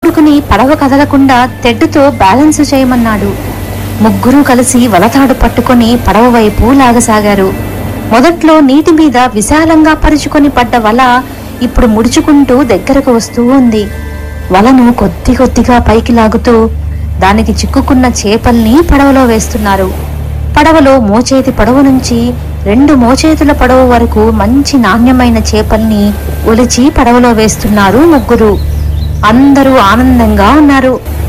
పట్టుకుని పడవ కదలకుండా తెడ్డుతో బ్యాలెన్స్ చేయమన్నాడు ముగ్గురు కలిసి వలతాడు పట్టుకొని పడవ వైపు లాగసాగారు మొదట్లో నీటి మీద విశాలంగా పరుచుకొని పడ్డ వల ఇప్పుడు ముడుచుకుంటూ దగ్గరకు వస్తూ ఉంది వలను కొద్ది కొద్దిగా పైకి లాగుతూ దానికి చిక్కుకున్న చేపల్ని పడవలో వేస్తున్నారు పడవలో మోచేతి పడవ నుంచి రెండు మోచేతుల పడవ వరకు మంచి నాణ్యమైన చేపల్ని ఒలిచి పడవలో వేస్తున్నారు ముగ్గురు అందరూ ఆనందంగా ఉన్నారు